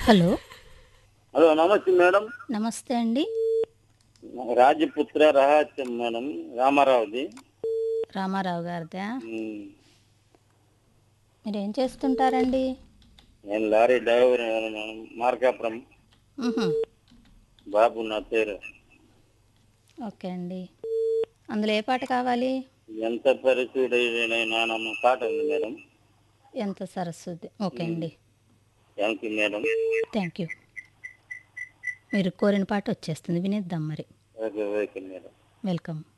Hello hello నమస్తే madam నమస్తే అండి రాజపుత్ర రహస్యం మేడం రామారావుది రామారావు గారిదా ఉమ్, మీరు ఏం చేస్తుంటారండి నేను లారీ డ్రైవర్ మేడం మార్కాపురం మ్హూ. బాబు నా పేరు ఓకే అండి అందులో ఏ పాట కావాలి ఎంత పరిశుడైన నాన్న పాట ఉంది మేడం ఎంత సరస్వతి ఓకే అండి thank you madam thank you మీరు కోరిన పాట వచ్చేస్తుంది వినేద్దాం మరి ఓకే ఓకే మేడం వెల్కమ్